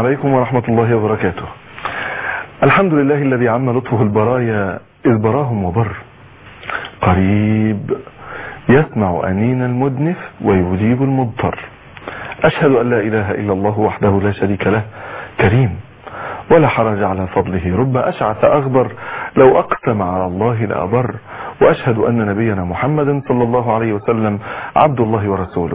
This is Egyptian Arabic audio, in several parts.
عليكم ورحمة الله وبركاته الحمد لله الذي عم لطفه البرايا إذ براهم وبر قريب يسمع أنين المدنف ويجيب المضطر أشهد أن لا إله إلا الله وحده لا شريك له كريم ولا حرج على فضله رب أشعث أغبر لو أقسم على الله لأبر وأشهد أن نبينا محمدا صلى الله عليه وسلم عبد الله ورسوله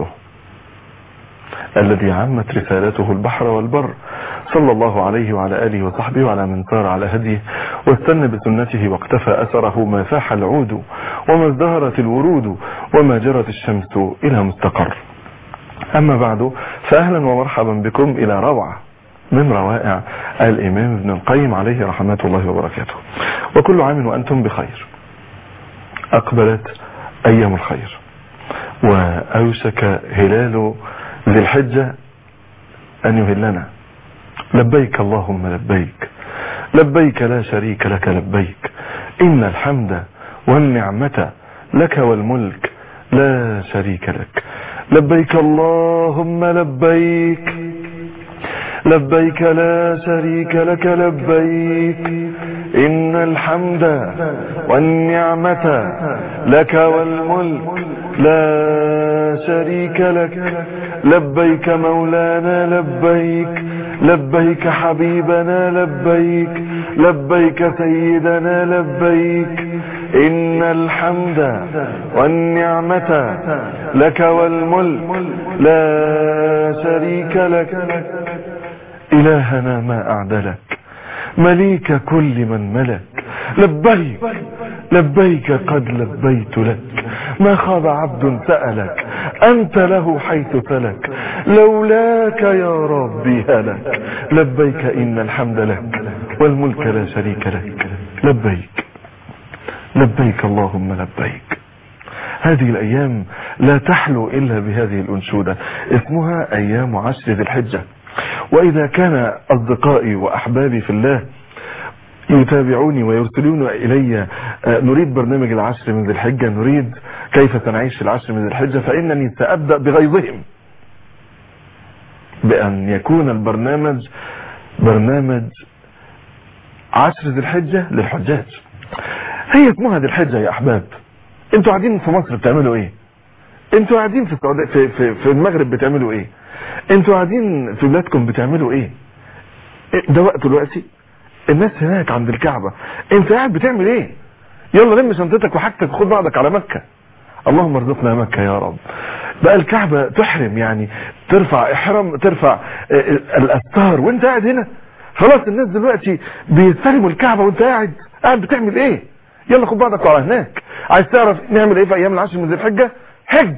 الذي عمت رسالته البحر والبر صلى الله عليه وعلى آله وصحبه وعلى من سار على هديه واستنى بسنته واقتفى أثره ما فاح العود وما ازدهرت الورود وما جرت الشمس إلى مستقر أما بعد فأهلا ومرحبا بكم إلى روعة من روائع الإمام ابن القيم عليه رحمة الله وبركاته وكل عام وأنتم بخير أقبلت أيام الخير وأوشك هلال ذي الحجة أن يهلنا لبيك اللهم لبيك لبيك لا شريك لك لبيك إن الحمد والنعمة لك والملك لا شريك لك لبيك اللهم لبيك لبيك لا شريك لك لبيك إن الحمد والنعمة لك والملك لا شريك لك لبيك مولانا لبيك لبيك حبيبنا لبيك لبيك سيدنا لبيك إن الحمد والنعمة لك والملك لا شريك لك إلهنا ما أعدلك مليك كل من ملك لبيك لبيك قد لبيت لك ما خاب عبد سألك أنت له حيث سلك لولاك يا ربي هلك لبيك إن الحمد لك والملك لا شريك لك لبيك لبيك اللهم لبيك هذه الأيام لا تحلو إلا بهذه الأنشودة اسمها أيام عشر ذي الحجة وإذا كان أصدقائي وأحبابي في الله يتابعوني ويرسلون إلي نريد برنامج العشر من ذي الحجة نريد كيف سنعيش في العشر من ذي الحجة فإنني سأبدأ بغيظهم بأن يكون البرنامج برنامج عشر ذي الحجة للحجاج هي اسمها ذي الحجة يا أحباب انتوا قاعدين في مصر بتعملوا ايه انتوا قاعدين في السعودية في, في, في المغرب بتعملوا ايه انتوا قاعدين في بلادكم بتعملوا ايه ده وقت دلوقتي الناس هناك عند الكعبة انت قاعد بتعمل ايه يلا لم شنطتك وحاجتك وخد بعضك على مكة اللهم ارزقنا مكة يا رب بقى الكعبة تحرم يعني ترفع احرام ترفع الاستار وانت قاعد هنا خلاص الناس دلوقتي بيستلموا الكعبة وانت قاعد قاعد بتعمل ايه يلا خد بعضك على هناك عايز تعرف نعمل ايه في ايام العشر من ذي الحجة حج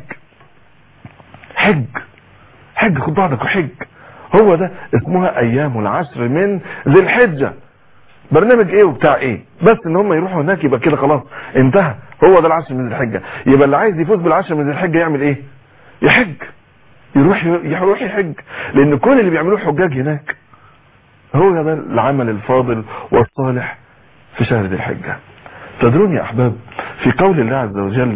حج حج خد بعضك وحج هو ده اسمها ايام العشر من ذي الحجة برنامج ايه وبتاع ايه بس ان هم يروحوا هناك يبقى كده خلاص انتهى هو ده العشر من ذي الحجة يبقى اللي عايز يفوز بالعشر من ذي الحجة يعمل ايه يحج يروح يروح يحج لان كل اللي بيعملوه حجاج هناك هو ده العمل الفاضل والصالح في شهر ذي الحجة تدرون يا احباب في قول الله عز وجل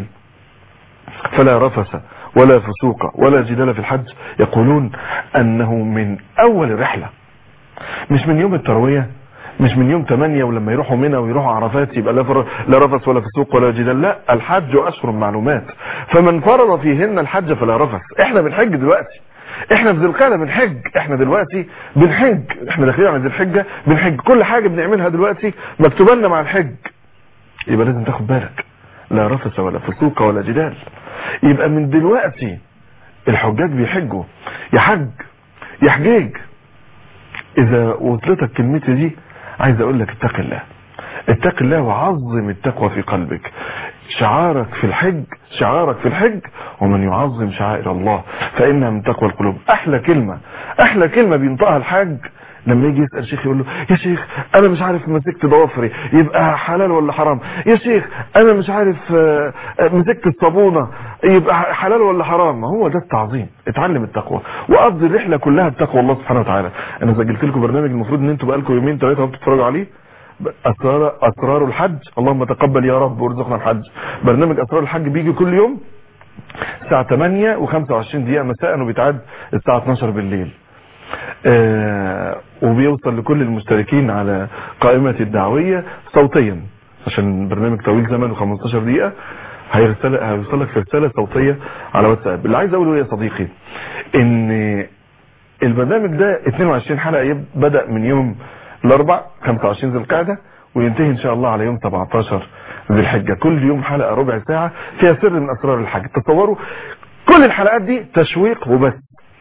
فلا رفس ولا فسوق ولا جدال في الحج يقولون انه من اول الرحلة مش من يوم التروية مش من يوم 8 ولما يروحوا منى ويروحوا عرفات يبقى لا رفث ولا فسوق ولا جدال لا الحج اشهر معلومات فمن فرض فيهن الحج فلا رفث احنا بنحج دلوقتي احنا في ذي القعده بنحج احنا دلوقتي بنحج احنا داخلين على ذي الحجه بنحج كل حاجه بنعملها دلوقتي مكتوبه لنا مع الحج يبقى لازم تاخد بالك لا رفث ولا فسوق ولا جدال يبقى من دلوقتي الحجاج بيحجوا يا حج يا حجيج اذا وصلتك كلمتي دي عايز اقول لك اتق الله اتق الله وعظم التقوى في قلبك شعارك في الحج شعارك في الحج ومن يعظم شعائر الله فإنها من تقوى القلوب أحلى كلمة أحلى كلمة بينطقها الحاج لما يجي يسأل شيخ يقول له يا شيخ انا مش عارف مسكت ضوافري يبقى حلال ولا حرام يا شيخ انا مش عارف مسكت الصابونة يبقى حلال ولا حرام ما هو ده التعظيم اتعلم التقوى وقضي الرحلة كلها بتقوى الله سبحانه وتعالى انا سجلت لكم برنامج المفروض ان انتوا بقالكم يومين ثلاثة بتتفرجوا عليه اسرار اسرار الحج اللهم تقبل يا رب وارزقنا الحج برنامج اسرار الحج بيجي كل يوم الساعة 8 و25 دقيقة مساء وبيتعاد الساعة 12 بالليل آه وبيوصل لكل المشتركين على قائمة الدعوية صوتيا عشان برنامج طويل زمن 15 دقيقة هيرسل هيوصل لك رسالة صوتية على واتساب اللي عايز اقوله يا صديقي ان البرنامج ده 22 حلقة يب- بدأ من يوم الاربع 25 ذي القعدة وينتهي ان شاء الله على يوم 17 ذي الحجة كل يوم حلقة ربع ساعة فيها سر من اسرار الحج تصوروا كل الحلقات دي تشويق وبس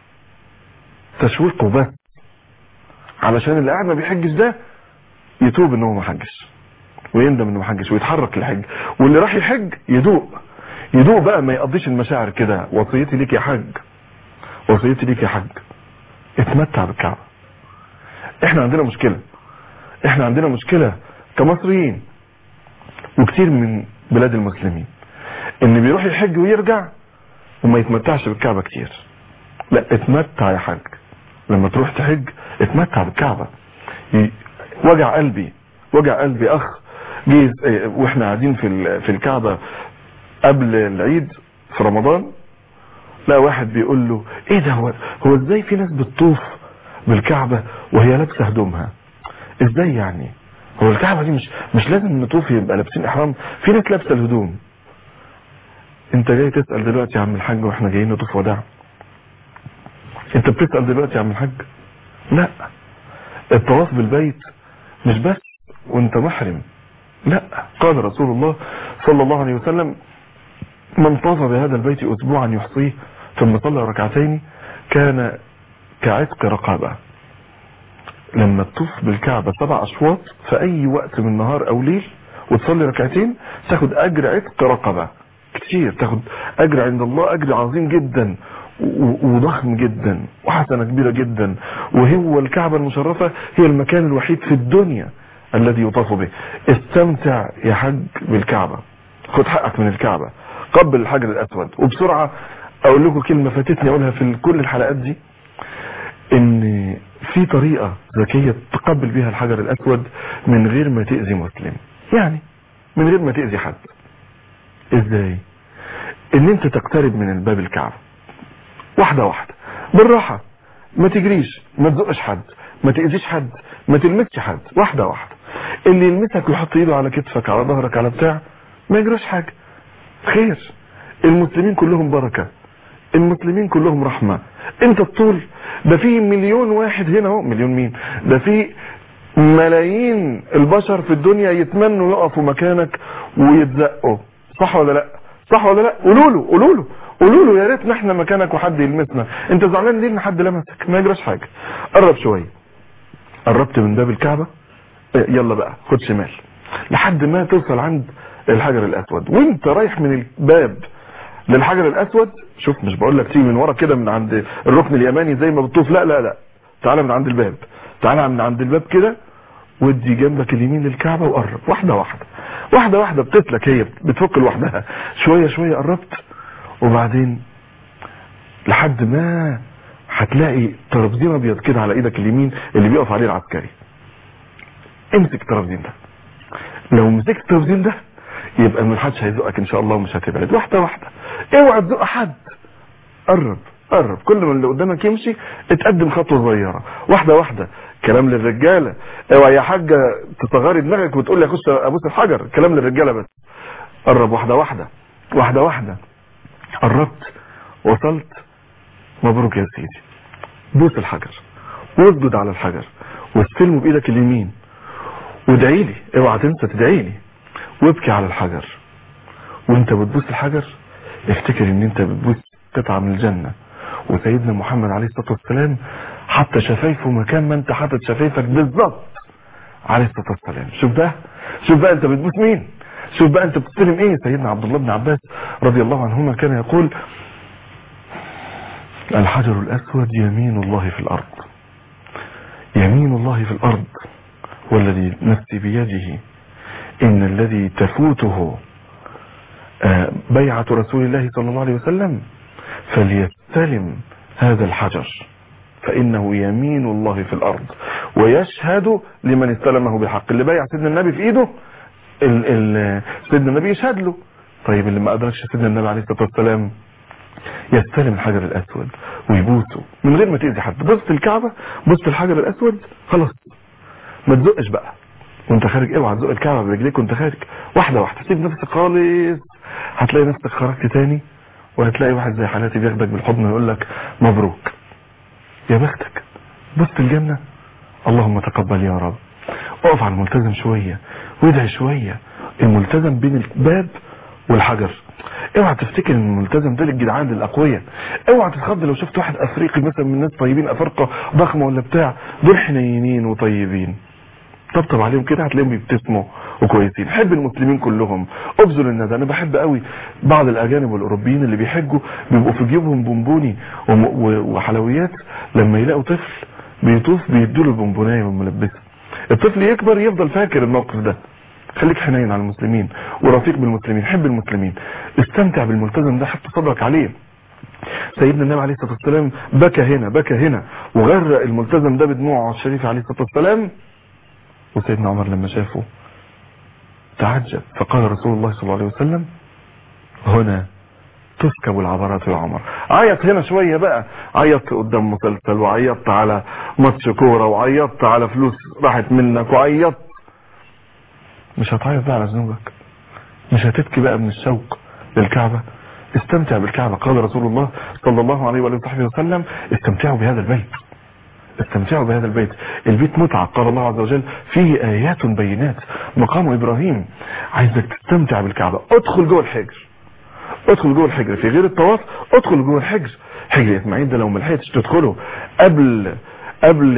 تشويق وبس علشان اللي قاعد ما بيحجش ده يتوب ان هو ما حجش ويندم انه ما حجش ويتحرك للحج واللي راح يحج يدوق يدوق بقى ما يقضيش المشاعر كده وصيتي ليك يا حج وصيتي ليك يا حج اتمتع بالكعبة احنا عندنا مشكلة احنا عندنا مشكلة كمصريين وكتير من بلاد المسلمين ان بيروح يحج ويرجع وما يتمتعش بالكعبة كتير لا اتمتع يا حاج لما تروح تحج اتمتع بالكعبة ي- وجع قلبي وجع قلبي اخ جه اه، واحنا قاعدين في ال- في الكعبة قبل العيد في رمضان لا واحد بيقول له ايه ده هو هو ازاي في ناس بتطوف بالكعبة وهي لابسه هدومها ازاي يعني هو الكعبة دي مش مش لازم نطوف يبقى لابسين احرام في ناس لابسه الهدوم انت جاي تسأل دلوقتي يا عم الحاج واحنا جايين نطوف وداع انت بتسأل دلوقتي يا عم الحاج لا الطواف بالبيت مش بس وانت محرم لا قال رسول الله صلى الله عليه وسلم من طاف بهذا البيت اسبوعا يحصيه ثم صلى ركعتين كان كعتق رقابة لما تطوف بالكعبة سبع اشواط في اي وقت من نهار او ليل وتصلي ركعتين تاخد اجر عتق رقبة كتير تاخد اجر عند الله اجر عظيم جدا و- وضخم جدا وحسنة كبيرة جدا وهو الكعبة المشرفة هي المكان الوحيد في الدنيا الذي يطاف به استمتع يا حج بالكعبة خد حقك من الكعبة قبل الحجر الاسود وبسرعة اقول لكم كلمة فاتتني اقولها في كل الحلقات دي ان في طريقة ذكية تقبل بيها الحجر الاسود من غير ما تأذي مسلم يعني من غير ما تأذي حد ازاي ان انت تقترب من الباب الكعبة واحدة واحدة بالراحة ما تجريش ما تزقش حد ما تأذيش حد ما تلمسش حد واحدة واحدة اللي يلمسك ويحط ايده على كتفك على ظهرك على بتاع ما يجراش حاجة خير المسلمين كلهم بركة المسلمين كلهم رحمة انت الطول ده في مليون واحد هنا اهو مليون مين ده في ملايين البشر في الدنيا يتمنوا يقفوا مكانك ويتزقوا صح ولا لا صح ولا لا قولوا له قولوا له قولوا له يا ريتنا احنا مكانك وحد يلمسنا انت زعلان ليه ان حد لمسك ما يجراش حاجه قرب شويه قربت من باب الكعبه اه، يلا بقى خد شمال لحد ما توصل عند الحجر الاسود وانت رايح من الباب للحجر الاسود شوف مش بقول لك تيجي من ورا كده من عند الركن اليماني زي ما بتطوف لا لا لا تعالى من عند الباب تعالى من عند الباب كده ودي جنبك اليمين للكعبة وقرب واحدة واحدة واحدة واحدة بتسلك هي بتفك لوحدها شوية شوية قربت وبعدين لحد ما هتلاقي ترابزين ابيض كده على ايدك اليمين اللي بيقف عليه العسكري امسك الترابزين ده لو مسكت الترابزين ده يبقى ما حدش هيزقك ان شاء الله ومش هتبعد واحده واحده اوعى تزق حد قرب قرب كل ما اللي قدامك يمشي اتقدم خطوه صغيره واحده واحده كلام للرجاله اوعى يا حاجه تصغري دماغك وتقول لي اخش ابوس الحجر كلام للرجاله بس قرب واحده واحده واحده واحده قربت وصلت مبروك يا سيدي بوس الحجر واسجد على الحجر واستلمه بايدك اليمين وادعي لي اوعى تنسى تدعي لي وابكي على الحجر وانت بتبوس الحجر افتكر ان انت بتبوس قطعة من الجنة وسيدنا محمد عليه الصلاة والسلام حتى شفايفه مكان ما انت حاطط شفايفك بالظبط عليه الصلاة والسلام شوف بقى شوف بقى انت بتبوس مين شوف بقى انت بتستلم ايه سيدنا عبد الله بن عباس رضي الله عنهما كان يقول الحجر الاسود يمين الله في الارض يمين الله في الارض والذي نفسي بيده ان الذي تفوته آه، بيعة رسول الله صلى الله عليه وسلم فليستلم هذا الحجر فإنه يمين الله في الأرض ويشهد لمن استلمه بحق اللي بايع سيدنا النبي في إيده ال ال سيدنا النبي يشهد له طيب اللي ما أدركش سيدنا النبي عليه الصلاة والسلام يستلم الحجر الأسود ويبوسوا من غير ما تأذي حد بص الكعبة بص الحجر الاسود خلاص ما تزقش بقى وانت خارج اوعى تزق الكعبة برجليك وانت خارج واحدة واحدة سيب نفسك خالص هتلاقي نفسك خرجت تاني وهتلاقي واحد زي حالاتي بياخدك بالحضن ويقول لك مبروك يا بختك بص الجنة اللهم تقبل يا رب اقف على الملتزم شوية وادعي شوية الملتزم بين الباب والحجر اوعى تفتكر ان الملتزم ده للجدعان للاقوياء اوعى تتخض لو شفت واحد افريقي مثلا من ناس طيبين افارقه ضخمه ولا بتاع دول حنينين وطيبين طبطب عليهم كده هتلاقيهم بيبتسموا وكويسين حب المسلمين كلهم ابذل الندى انا بحب قوي بعض الاجانب والاوروبيين اللي بيحجوا بيبقوا في جيوبهم بونبوني وم- و- وحلويات لما يلاقوا طفل بيطوف بيدوا له البونبونايه والملبسه الطفل يكبر يفضل فاكر الموقف ده خليك حنين على المسلمين ورفيق بالمسلمين حب المسلمين استمتع بالملتزم ده حتى صبرك عليه سيدنا النبي عليه الصلاه والسلام بكى هنا بكى هنا وغرق الملتزم ده بدموعه الشريفه عليه الصلاه والسلام وسيدنا عمر لما شافه تعجب فقال رسول الله صلى الله عليه وسلم هنا تسكب العبرات يا عمر عيط هنا شوية بقى عيطت قدام مسلسل وعيطت على ماتش كورة وعيطت على فلوس راحت منك وعيطت مش هتعيط بقى على ذنوبك مش هتبكي بقى من الشوق للكعبة استمتع بالكعبة قال رسول الله صلى الله عليه وآله وصحبه وسلم استمتعوا بهذا البيت استمتعوا بهذا البيت البيت متعة قال الله عز وجل فيه آيات بينات مقام إبراهيم عايزك تستمتع بالكعبة ادخل جوه الحجر ادخل جوه الحجر في غير الطواف ادخل جوه الحجر حجر اسماعيل ده لو ما لحقتش تدخله قبل قبل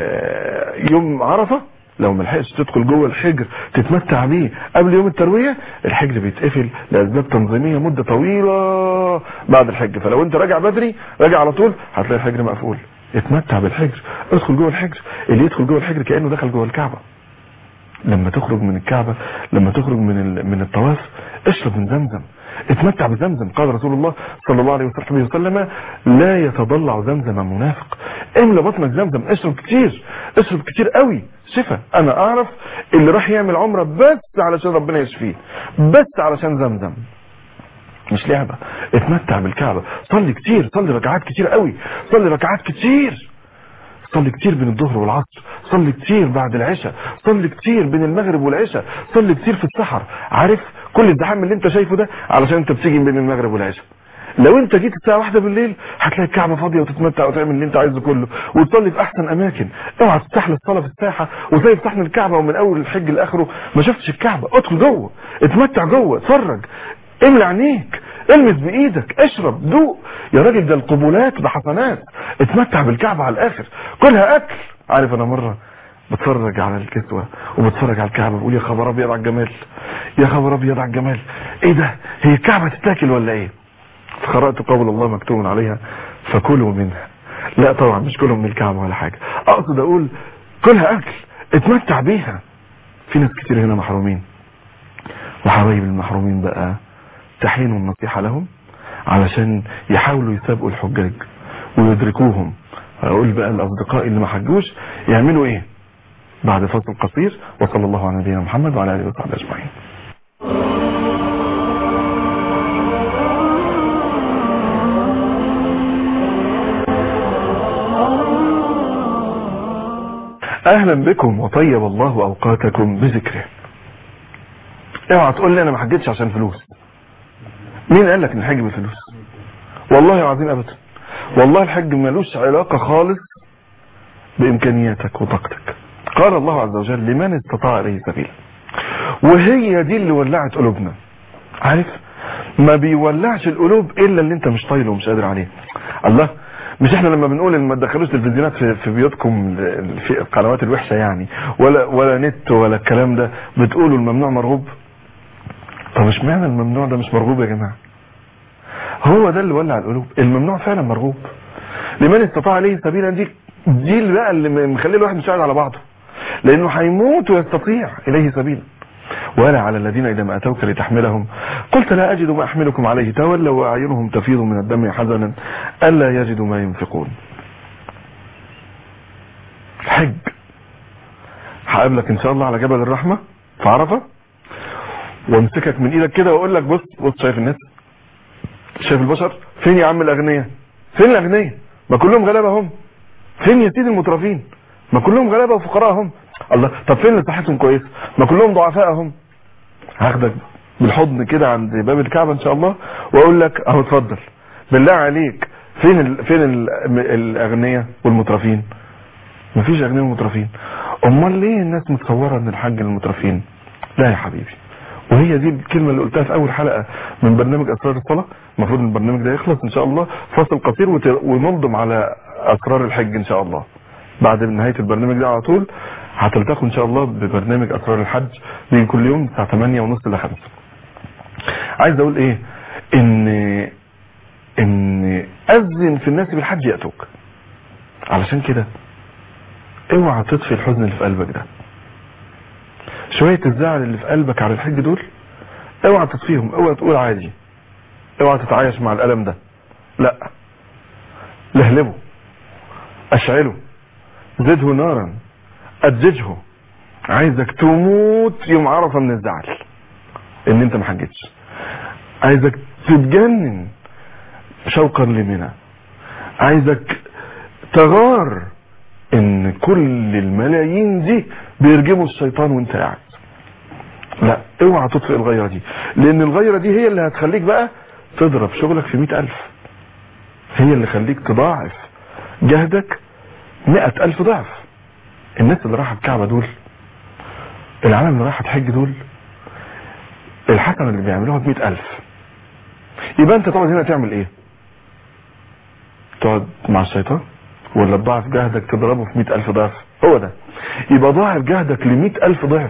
يوم عرفة لو ما لحقتش تدخل جوه الحجر تتمتع بيه قبل يوم التروية الحجر بيتقفل لأسباب تنظيمية مدة طويلة بعد الحج فلو انت راجع بدري راجع على طول هتلاقي الحجر مقفول اتمتع بالحجر ادخل جوه الحجر اللي يدخل جوه الحجر كأنه دخل جوه الكعبة لما تخرج من الكعبة لما تخرج من ال- من الطواف اشرب من زمزم اتمتع بزمزم قال رسول الله صلى الله عليه وصحبه وسلم لا يتضلع زمزم منافق املى بطنك زمزم اشرب كتير اشرب كتير قوي شفا انا اعرف اللي راح يعمل عمره بس علشان ربنا يشفيه بس علشان زمزم مش لعبة اتمتع بالكعبة صلي كتير صلي ركعات كتير قوي صلي ركعات كتير صلي كتير بين الظهر والعصر صلي كتير بعد العشاء صلي كتير بين المغرب والعشاء صلي كتير في السحر عارف كل الزحام اللي انت شايفه ده علشان انت بتيجي بين المغرب والعشاء لو انت جيت الساعه واحدة بالليل هتلاقي الكعبه فاضيه وتتمتع وتعمل اللي انت عايزه كله وتصلي في احسن اماكن اوعى تستحل الصلاه في الساحه وزي فتحنا الكعبه ومن اول الحج لاخره ما شفتش الكعبه ادخل جوه اتمتع جوه اتفرج املى عينيك المس بايدك اشرب دوق يا راجل ده القبولات بحسنات اتمتع بالكعبه على الاخر كلها اكل عارف انا مره بتفرج على الكسوة وبتفرج على الكعبة بقول يا خبر ابيض على الجمال يا خبر ابيض على الجمال ايه ده هي الكعبة تتاكل ولا ايه فقرأت قول الله مكتوب عليها فكلوا منها لا طبعا مش كلهم من الكعبة ولا حاجة اقصد اقول كلها اكل اتمتع بيها في ناس كتير هنا محرومين وحبايب المحرومين بقى تحين النصيحة لهم علشان يحاولوا يسابقوا الحجاج ويدركوهم اقول بقى الاصدقاء اللي ما حجوش يعملوا ايه بعد فصل قصير وصلى الله على نبينا محمد وعلى اله وصحبه اجمعين اهلا بكم وطيب الله اوقاتكم بذكره اوعى تقول لي انا ما حجتش عشان فلوس مين قال لك ان الحج بفلوس والله العظيم ابدا والله الحج ملوش علاقة خالص بامكانياتك وطاقتك قال الله عز وجل لمن استطاع اليه سبيلا وهي دي اللي ولعت قلوبنا عارف ما بيولعش القلوب الا اللي انت مش طايله ومش قادر عليه الله مش احنا لما بنقول ان ما تدخلوش تلفزيونات في, في بيوتكم في القنوات الوحشه يعني ولا ولا نت ولا الكلام ده بتقولوا الممنوع مرغوب طب اشمعنى الممنوع ده مش مرغوب يا جماعه هو ده اللي ولع القلوب الممنوع فعلا مرغوب لمن استطاع عليه سبيلا دي دي اللي بقى اللي مخلي الواحد مش قاعد على بعضه لانه هيموت ويستطيع اليه سبيلا ولا على الذين اذا ما اتوك لتحملهم قلت لا اجد ما احملكم عليه تولوا واعينهم تفيض من الدم حزنا الا يجدوا ما ينفقون الحج هقابلك ان شاء الله على جبل الرحمه في عرفه وامسكك من ايدك كده واقول لك بص بص شايف الناس شايف البشر فين يا عم الاغنياء فين الاغنياء ما كلهم غلابه هم فين يا سيدي المترفين ما كلهم غلابه وفقراء هم الله طب فين اللي صحتهم كويس ما كلهم ضعفاء هم هاخدك بالحضن كده عند باب الكعبه ان شاء الله واقول لك اهو اتفضل بالله عليك فين ال... فين ال... الاغنياء والمترفين مفيش اغنياء ومترفين امال ليه الناس متصوره ان الحج للمترفين لا يا حبيبي وهي دي الكلمة اللي قلتها في أول حلقة من برنامج أسرار الصلاة المفروض ان البرنامج ده يخلص إن شاء الله فاصل قصير وت... وننضم على أسرار الحج إن شاء الله بعد نهاية البرنامج ده على طول هتلتقوا إن شاء الله ببرنامج أسرار الحج بين كل يوم الساعة 8 ونص ل 5 عايز أقول إيه إن إن أذن في الناس بالحج يأتوك علشان كده اوعى تطفي الحزن اللي في قلبك ده شوية الزعل اللي في قلبك على الحج دول اوعى تطفيهم اوعى تقول عادي اوعى تتعايش مع الألم ده لا لهلبه اشعله زده نارا ادججه عايزك تموت يوم عرفة من الزعل ان انت ما حجتش عايزك تتجنن شوقا لمنى عايزك تغار ان كل الملايين دي بيرجموا الشيطان وانت قاعد لا اوعى تطفئ الغيرة دي لان الغيرة دي هي اللي هتخليك بقى تضرب شغلك في مئة الف هي اللي خليك تضاعف جهدك مئة الف ضعف الناس اللي راحت الكعبة دول العالم اللي راحت حج دول الحسنة اللي بيعملوها بمئة الف يبقى انت تقعد هنا تعمل ايه تقعد مع الشيطان ولا تضاعف جهدك تضربه في مئة الف ضعف هو ده يبقى ضاعف جهدك لمئة الف ضعف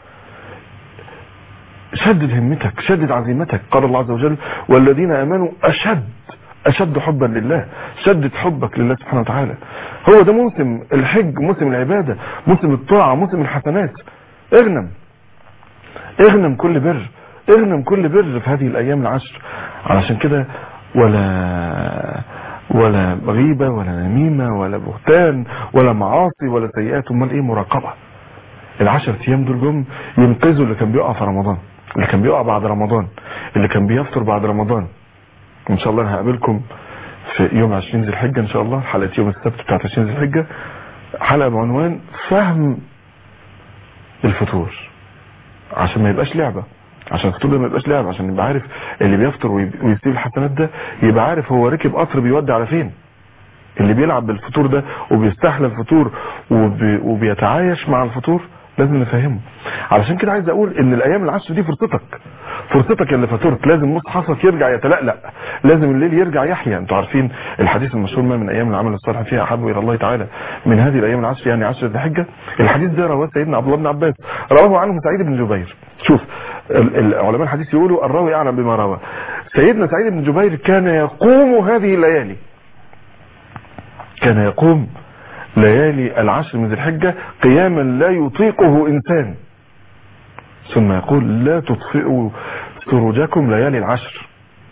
شدد همتك شدد عزيمتك قال الله عز وجل والذين امنوا اشد اشد حبا لله شدد حبك لله سبحانه وتعالى هو ده موسم الحج موسم العبادة موسم الطاعة موسم الحسنات اغنم اغنم كل بر اغنم كل بر في هذه الايام العشر علشان كده ولا ولا غيبة ولا نميمة ولا بهتان ولا معاصي ولا سيئات امال ايه مراقبة العشر ايام دول جم ينقذوا اللي كان بيقع في رمضان اللي كان بيقع بعد رمضان اللي كان بيفطر بعد رمضان ان شاء الله انا هقابلكم في يوم 20 ذي الحجة ان شاء الله حلقة يوم السبت بتاعت 20 ذي الحجة حلقة بعنوان فهم الفطور عشان ما يبقاش لعبة عشان الفطور ده ما يبقاش لعبة عشان يبقى عارف اللي بيفطر ويسيب الحسنات ده يبقى عارف هو ركب قطر بيودي على فين اللي بيلعب بالفطور ده وبيستحلى الفطور وبي وبيتعايش مع الفطور لازم نفهمه علشان كده عايز اقول ان الايام العشر دي فرصتك فرصتك اللي فطرت لازم مصحفك يرجع يتلألأ لازم الليل يرجع يحيى انتوا عارفين الحديث المشهور ما من ايام العمل الصالح فيها احب الى الله تعالى من هذه الايام العشر يعني عشر ذي الحجه الحديث ده رواه سيدنا عبد الله بن عباس رواه عنه سعيد بن جبير شوف العلماء الحديث يقولوا الراوي اعلم بما روى سيدنا سعيد بن جبير كان يقوم هذه الليالي كان يقوم ليالي العشر من ذي الحجة قياما لا يطيقه إنسان ثم يقول لا تطفئوا سروجكم ليالي العشر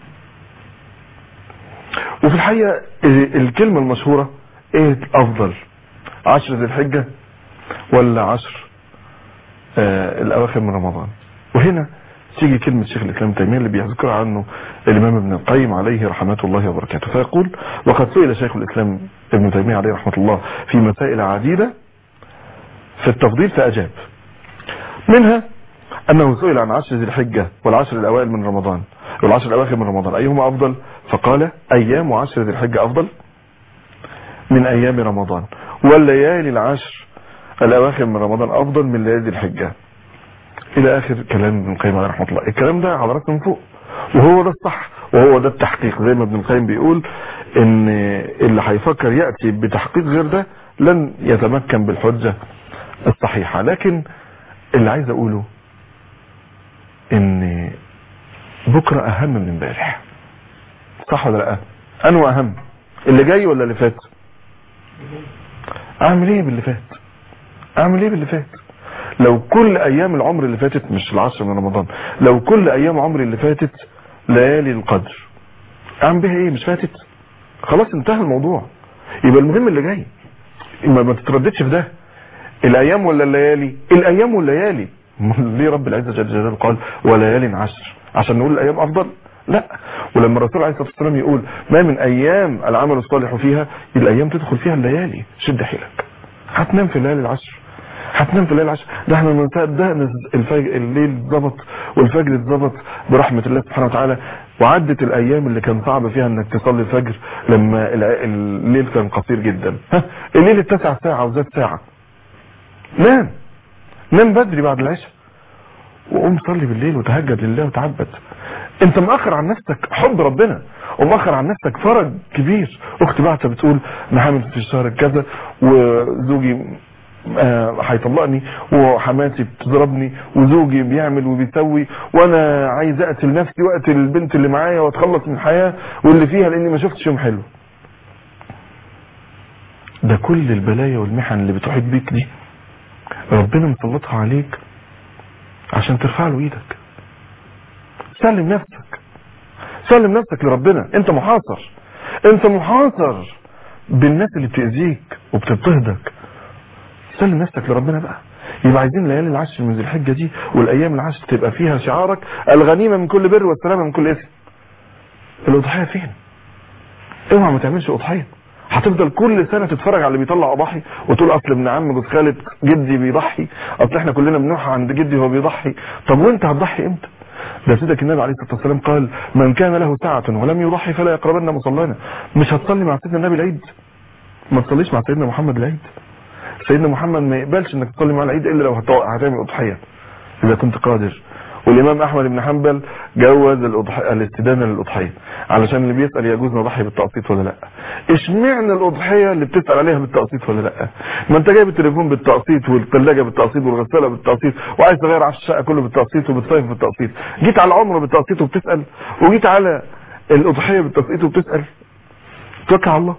وفي الحقيقة الكلمة المشهورة ايه افضل عشر ذي الحجة ولا عشر آه الاواخر من رمضان وهنا تيجي كلمة شيخ الإسلام تيمية اللي بيذكر عنه الإمام ابن القيم عليه رحمة الله وبركاته فيقول وقد سئل شيخ الإسلام ابن تيمية عليه رحمة الله في مسائل عديدة في التفضيل فأجاب منها أنه سئل عن عشر ذي الحجة والعشر الأوائل من رمضان والعشر الأواخر من رمضان أيهما أفضل فقال أيام عشر ذي الحجة أفضل من أيام رمضان والليالي العشر الأواخر من رمضان أفضل من ليالي الحجة الى اخر كلام ابن القيم عليه رحمه الله الكلام ده حضرتك من فوق وهو ده الصح وهو ده التحقيق زي ما ابن القيم بيقول ان اللي هيفكر ياتي بتحقيق غير ده لن يتمكن بالحجه الصحيحه لكن اللي عايز اقوله ان بكره اهم من امبارح صح ولا لا انه اهم اللي جاي ولا اللي فات اعمل ايه باللي فات اعمل ايه باللي فات لو كل ايام العمر اللي فاتت مش العشر من رمضان لو كل ايام عمري اللي فاتت ليالي القدر اعمل بيها ايه مش فاتت خلاص انتهى الموضوع يبقى المهم اللي جاي ما, ما تترددش في ده الايام ولا الليالي الايام والليالي ليه رب العزه جل جلاله قال وليال عشر عشان نقول الايام افضل لا ولما الرسول عليه الصلاه والسلام يقول ما من ايام العمل الصالح فيها الايام تدخل فيها الليالي شد حيلك هتنام في الليالي العشر هتنام في الليل العشر ده احنا ما صدقنا الفجر الليل اتظبط والفجر اتظبط برحمه الله سبحانه وتعالى وعدت الايام اللي كان صعب فيها انك تصلي الفجر لما الع- الليل كان قصير جدا ها الليل اتسع ساعه وزاد ساعه نام نام بدري بعد العشاء وقوم صلي بالليل وتهجد لله وتعبد انت مأخر عن نفسك حب ربنا ومأخر عن نفسك فرج كبير اختي بعتها بتقول انا حامل في الشهر كذا وزوجي آه، هيطلقني وحماتي بتضربني وزوجي بيعمل وبيسوي وانا عايز اقتل نفسي واقتل البنت اللي معايا واتخلص من الحياه واللي فيها لاني ما شفتش يوم حلو ده كل البلايا والمحن اللي بتحيط بيك دي ربنا مسلطها عليك عشان ترفع له ايدك سلم نفسك سلم نفسك لربنا انت محاصر انت محاصر بالناس اللي بتأذيك وبتضطهدك سلم نفسك لربنا بقى يبقى عايزين الليالي العشر من ذي الحجه دي والايام العشر تبقى فيها شعارك الغنيمه من كل بر والسلامه من كل اثم الاضحيه فين اوعى ما تعملش اضحيه هتفضل كل سنه تتفرج على اللي بيطلع اضاحي وتقول اصل ابن عم جوز خالد جدي بيضحي اصل احنا كلنا بنروح عند جدي وهو بيضحي طب وانت هتضحي امتى ده سيدك النبي عليه الصلاه والسلام قال من كان له ساعه ولم يضحي فلا يقربن مصلانا مش هتصلي مع سيدنا النبي العيد ما تصليش مع سيدنا محمد العيد سيدنا محمد ما يقبلش انك تصلي مع العيد الا لو هت- هتعمل اضحيه اذا كنت قادر والامام احمد بن حنبل جوز الأضحية الاستدانه للاضحيه علشان اللي بيسال يجوز نضحي بالتقسيط ولا لا اشمعنى الاضحيه اللي بتسال عليها بالتقسيط ولا لا ما انت جايب التليفون بالتقسيط والثلاجه بالتقسيط والغساله بالتقسيط وعايز تغير عفش الشقه كله بالتقسيط وبتصيف بالتقسيط جيت على العمره بالتقسيط وبتسال وجيت على الاضحيه بالتقسيط وبتسال توكل على الله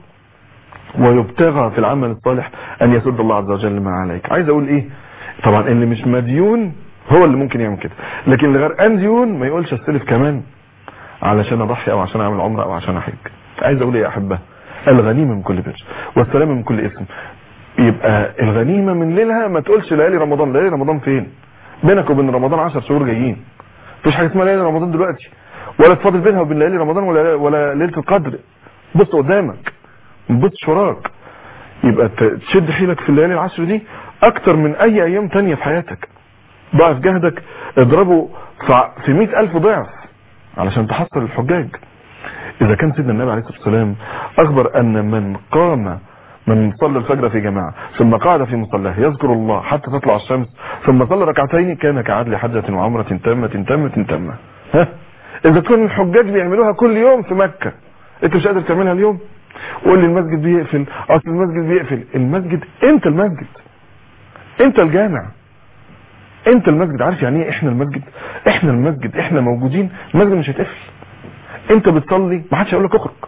ويبتغى في العمل الصالح ان يسد الله عز وجل ما عليك عايز اقول ايه طبعا اللي مش مديون هو اللي ممكن يعمل كده لكن اللي غير ديون ما يقولش استلف كمان علشان اضحي او عشان اعمل عمره او عشان احج عايز اقول ايه يا احبه الغنيمه من كل بر والسلامه من كل اسم يبقى الغنيمه من ليلها ما تقولش ليالي رمضان ليالي رمضان فين بينك وبين رمضان 10 شهور جايين مفيش حاجه اسمها ليالي رمضان دلوقتي ولا تفاضل بينها وبين ليالي رمضان ولا ولا ليله القدر بص قدامك ما تبصش وراك يبقى ت- تشد حيلك في الليالي العشر دي اكتر من اي ايام تانية في حياتك ضعف جهدك اضربه في- في مئة الف ضعف علشان تحصل الحجاج اذا كان سيدنا النبي عليه الصلاة والسلام اخبر ان من قام من صلى الفجر في جماعة ثم قعد في مصلاه يذكر الله حتى تطلع الشمس ثم صلى ركعتين كان كعدل حجة وعمرة تامة تامة تامة ها اذا كان الحجاج بيعملوها كل يوم في مكة انت مش قادر تعملها اليوم قول لي المسجد بيقفل اصل المسجد بيقفل المسجد انت المسجد انت الجامع انت المسجد عارف يعني ايه احنا المسجد احنا المسجد احنا موجودين المسجد مش هيتقفل انت بتصلي ما حدش هيقول لك اخرج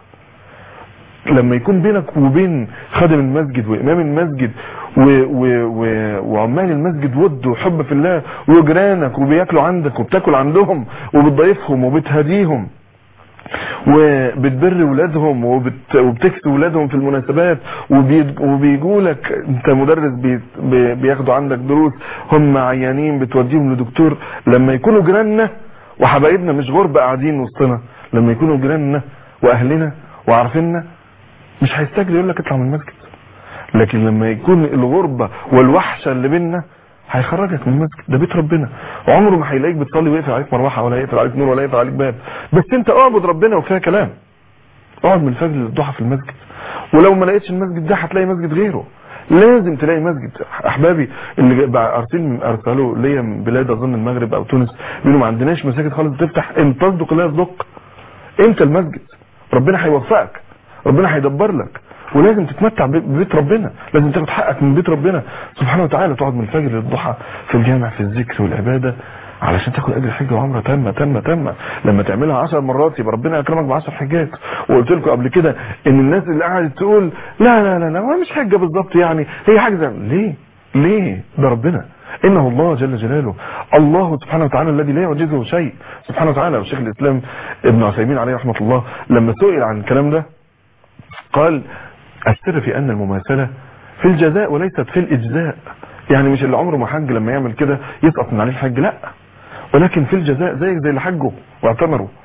لما يكون بينك وبين خادم المسجد وامام المسجد و و و وعمال المسجد ود وحب في الله وجيرانك وبياكلوا عندك وبتاكل عندهم وبتضيفهم وبتهديهم وبتبر ولادهم وبت... وبتكسي ولادهم في المناسبات وبي... وبيجوا لك انت مدرس بي... بي... بياخدوا عندك دروس هم عيانين بتوديهم لدكتور لما يكونوا جيراننا وحبايبنا مش غربة قاعدين وسطنا لما يكونوا جيراننا واهلنا وعارفيننا مش هيستجري يقول لك اطلع من المسجد لكن لما يكون الغربة والوحشة اللي بينا هيخرجك من المسجد ده بيت ربنا عمره ما هيلاقيك بتصلي ويقفل عليك مروحه ولا يقفل عليك نور ولا يقفل عليك باب بس انت اعبد ربنا وفيها كلام اقعد من الفجر للضحى في المسجد ولو ما لقيتش المسجد ده هتلاقي مسجد غيره لازم تلاقي مسجد احبابي اللي بقى ارسل ارسلوا ليا من بلاد اظن المغرب او تونس بيقولوا ما عندناش مساجد خالص بتفتح ان تصدق لا يصدق انت المسجد ربنا هيوفقك ربنا هيدبر لك ولازم تتمتع ببيت ربنا لازم تاخد حقك من بيت ربنا سبحانه وتعالى تقعد من الفجر للضحى في الجامع في الذكر والعبادة علشان تاخد اجر حجه وعمره تامه تامه تامه لما تعملها 10 مرات يبقى ربنا يكرمك ب 10 حجات وقلت لكم قبل كده ان الناس اللي قعدت تقول لا لا لا لا هو مش حجه بالظبط يعني هي حاجه زي ليه ليه ده ربنا انه الله جل جلاله الله سبحانه وتعالى الذي لا يعجزه شيء سبحانه وتعالى وشيخ الاسلام ابن عثيمين عليه رحمه الله لما سئل عن الكلام ده قال السر في ان المماثله في الجزاء وليست في الاجزاء يعني مش اللي عمره ما حج لما يعمل كده يسقط من عليه الحج لا ولكن في الجزاء زيك زي اللي حجوا واعتمروا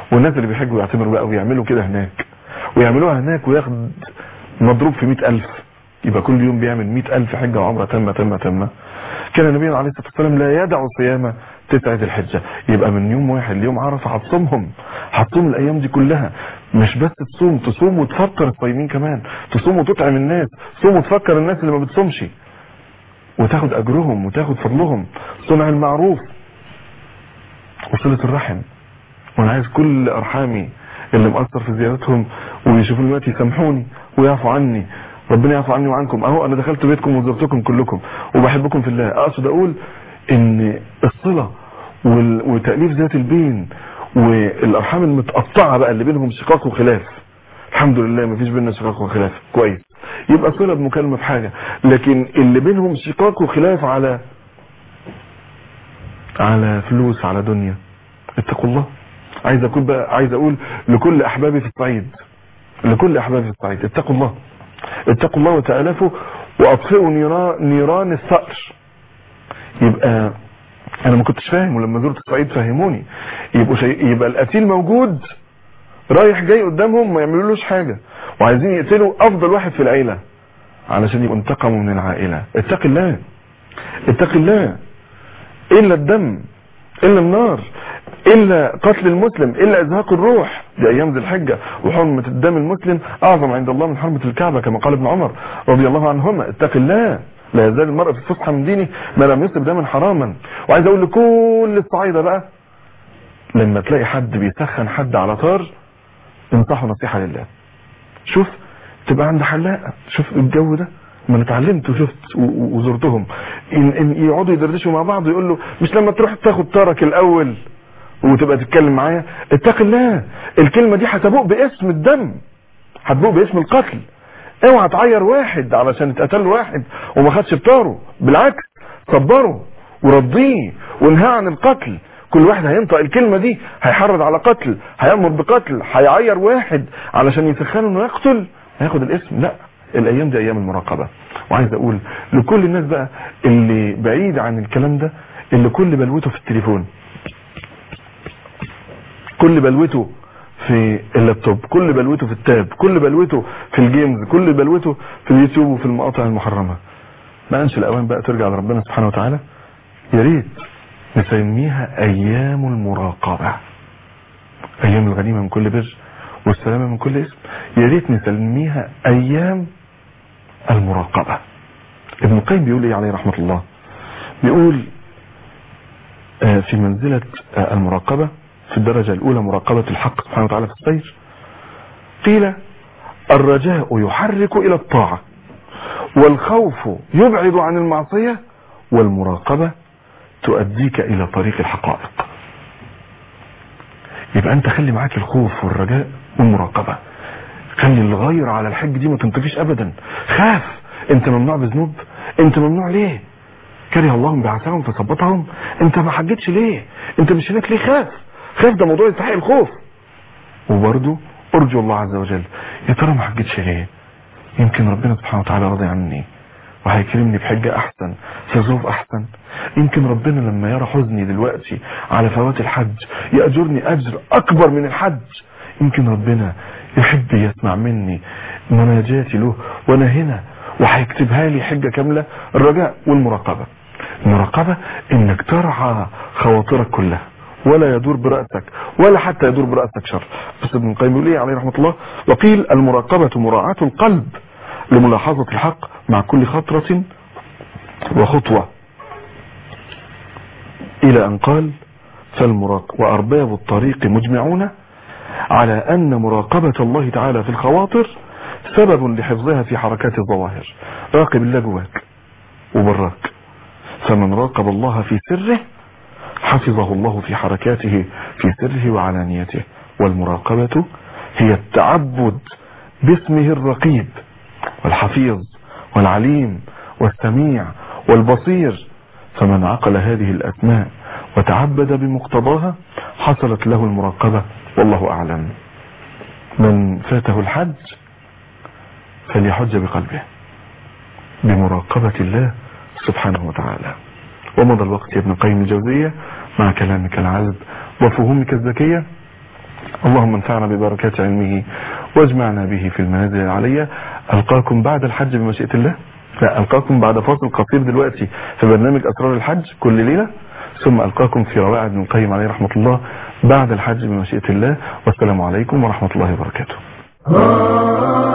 والناس اللي بيحجوا يعتمروا بقى ويعملوا كده هناك ويعملوها هناك وياخد مضروب في مئة ألف يبقى كل يوم بيعمل مئة ألف حجة وعمرة تامة تامة تامة كان النبي عليه الصلاة والسلام لا يدع صيام تسعة الحجة يبقى من يوم واحد ليوم عرفة هتصومهم هتصوم الأيام دي كلها مش بس تصوم تصوم وتفكر الصايمين كمان تصوم وتطعم الناس تصوم وتفكر الناس اللي ما بتصومش وتاخد أجرهم وتاخد فضلهم صنع المعروف وصلة الرحم وانا عايز كل ارحامي اللي مقصر في زيارتهم ويشوفوني دلوقتي يسامحوني ويعفوا عني ربنا يعفو عني وعنكم اهو انا دخلت بيتكم وزرتكم كلكم وبحبكم في الله اقصد اقول ان الصلة وال- وتأليف ذات البين والارحام المتقطعة بقى اللي بينهم شقاق وخلاف الحمد لله مفيش بيننا شقاق وخلاف كويس يبقى صلة بمكالمة بحاجة لكن اللي بينهم شقاق وخلاف على على فلوس على دنيا اتقوا الله عايز اقول بقى عايز اقول لكل احبابي في الصعيد لكل احبابي في الصعيد اتقوا الله اتقوا الله وتألفوا واطفئوا نيران, نيران الثأر يبقى انا ما كنتش فاهم ولما زرت الصعيد فهموني يبقوا شيء يبقى القتيل موجود رايح جاي قدامهم ما يعملولوش حاجة وعايزين يقتلوا افضل واحد في العيلة علشان يبقوا انتقموا من العائلة اتق الله اتق الله الا الدم الا النار الا قتل المسلم الا ازهاق الروح دي ايام ذي الحجة وحرمة الدم المسلم اعظم عند الله من حرمة الكعبة كما قال ابن عمر رضي الله عنهما اتق الله لا يزال المرء في الفسحة من دينه ما لم يصب دما حراما وعايز اقول لكل الصعايدة بقى لما تلاقي حد بيسخن حد على طار انصحه نصيحة لله شوف تبقى عند حلاقة شوف الجو ده ما انا اتعلمت وشفت و- و- وزرتهم إن, ان يقعدوا يدردشوا مع بعض ويقول له مش لما تروح تاخد طارك الاول وتبقى تتكلم معايا اتق الله الكلمة دي هتبوء باسم الدم هتبوء باسم القتل اوعى تعير واحد علشان اتقتل واحد وما خدش بطاره بالعكس صبره ورضيه وانهى عن القتل كل واحد هينطق الكلمة دي هيحرض على قتل هيأمر بقتل هيعير واحد علشان يسخنه انه يقتل هياخد الاسم لا الايام دي ايام المراقبة وعايز اقول لكل الناس بقى اللي بعيد عن الكلام ده اللي كل بلوته في التليفون كل بلوته في اللابتوب كل بلوته في التاب كل بلوته في الجيمز كل بلوته في اليوتيوب وفي المقاطع المحرمة ما انش الاوان بقى ترجع لربنا سبحانه وتعالى يا ريت نسميها ايام المراقبة ايام الغنيمة من كل بر والسلامة من كل اسم يا ريت نسميها ايام المراقبة ابن القيم بيقول ايه عليه رحمة الله بيقول آه، في منزلة آه، المراقبة في الدرجة الأولى مراقبة الحق سبحانه وتعالى في السير قيل الرجاء يحرك إلى الطاعة والخوف يبعد عن المعصية والمراقبة تؤديك إلى طريق الحقائق يبقى أنت خلي معاك الخوف والرجاء والمراقبة خلي الغير على الحج دي ما تنطفيش أبدا خاف أنت ممنوع بذنوب أنت ممنوع ليه كره الله بعثهم فثبطهم انت ما حجتش ليه انت مش هناك ليه خاف خاف ده موضوع يستحق الخوف وبرضه ارجو الله عز وجل يا ترى ما حجتش ليه يمكن ربنا سبحانه وتعالى راضي عني وهيكرمني بحجة احسن في ظروف احسن يمكن ربنا لما يرى حزني دلوقتي على فوات الحج يأجرني اجر اكبر من الحج يمكن ربنا يحب يسمع مني مناجاتي له وانا هنا وهيكتبها لي حجة كاملة الرجاء والمراقبة المراقبة انك ترعى خواطرك كلها ولا يدور برأسك ولا حتى يدور برأسك شر بس ابن القيم يقول ايه عليه رحمة الله وقيل المراقبة مراعاة القلب لملاحظة الحق مع كل خطرة وخطوة الى ان قال فالمراق وارباب الطريق مجمعون على ان مراقبة الله تعالى في الخواطر سبب لحفظها في حركات الظواهر راقب الله جواك وبراك فمن راقب الله في سره حفظه الله في حركاته في سره وعلانيته والمراقبة هي التعبد باسمه الرقيب والحفيظ والعليم والسميع والبصير فمن عقل هذه الأسماء وتعبد بمقتضاها حصلت له المراقبة والله أعلم من فاته الحج فليحج بقلبه بمراقبة الله سبحانه وتعالى ومضى الوقت يا ابن قيم الجوزية مع كلامك العذب وفهومك الذكية اللهم انفعنا ببركات علمه واجمعنا به في المنازل العلية ألقاكم بعد الحج بمشيئة الله لا ألقاكم بعد فاصل قصير دلوقتي في برنامج أسرار الحج كل ليلة ثم ألقاكم في روائع ابن القيم عليه رحمة الله بعد الحج بمشيئة الله والسلام عليكم ورحمة الله وبركاته